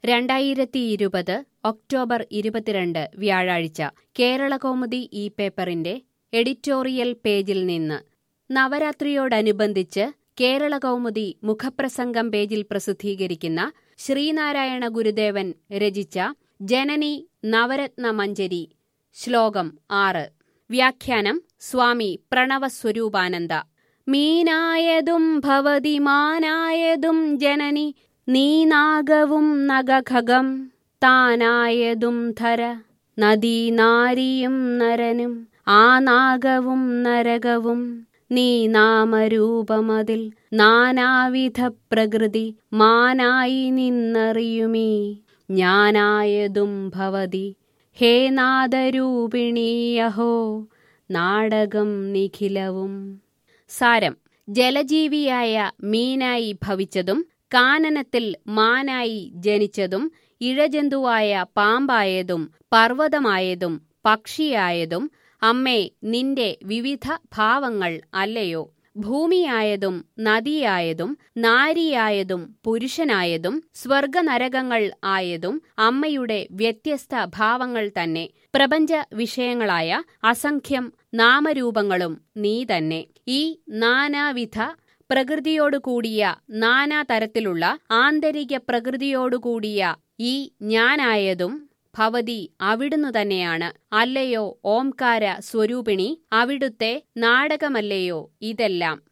രണ്ടായിരത്തി ഇരുപത് ഒക്ടോബർ ഇരുപത്തിരണ്ട് വ്യാഴാഴ്ച കേരളകൗമുദി ഈ പേപ്പറിന്റെ എഡിറ്റോറിയൽ പേജിൽ നിന്ന് നവരാത്രിയോടനുബന്ധിച്ച് കേരളകൗമുദി മുഖപ്രസംഗം പേജിൽ പ്രസിദ്ധീകരിക്കുന്ന ശ്രീനാരായണ ഗുരുദേവൻ രചിച്ച ജനനി നവരത്ന മഞ്ജരി ശ്ലോകം ആറ് വ്യാഖ്യാനം സ്വാമി പ്രണവസ്വരൂപാനന്ദ മീനായതും ഭവതി മാനായതും ജനനി നീനാഗവും നഗഖഗം താനായതും ധര നദീനാരിയും നരനും ആ നാഗവും നരകവും നീ നാമരൂപമതിൽ നാനാവിധ പ്രകൃതി മാനായി നിന്നറിയുമീ ഞാനായതും ഭവതി ഹേ നാദരൂപിണീയഹോ നാടകം നിഖിലവും സാരം ജലജീവിയായ മീനായി ഭവിച്ചതും കാനനത്തിൽ മാനായി ജനിച്ചതും ഇഴജന്തുവായ പാമ്പായതും പർവ്വതമായതും പക്ഷിയായതും അമ്മേ നിന്റെ വിവിധ ഭാവങ്ങൾ അല്ലയോ ഭൂമിയായതും നദിയായതും നാരിയായതും പുരുഷനായതും സ്വർഗനരകങ്ങൾ ആയതും അമ്മയുടെ വ്യത്യസ്ത ഭാവങ്ങൾ തന്നെ പ്രപഞ്ച വിഷയങ്ങളായ അസംഖ്യം നാമരൂപങ്ങളും നീ തന്നെ ഈ നാനാവിധ പ്രകൃതിയോടുകൂടിയ നാനാതരത്തിലുള്ള ആന്തരിക പ്രകൃതിയോടുകൂടിയ ഈ ഞാനായതും ഭവതി അവിടുന്നു തന്നെയാണ് അല്ലയോ ഓംകാര സ്വരൂപിണി അവിടുത്തെ നാടകമല്ലയോ ഇതെല്ലാം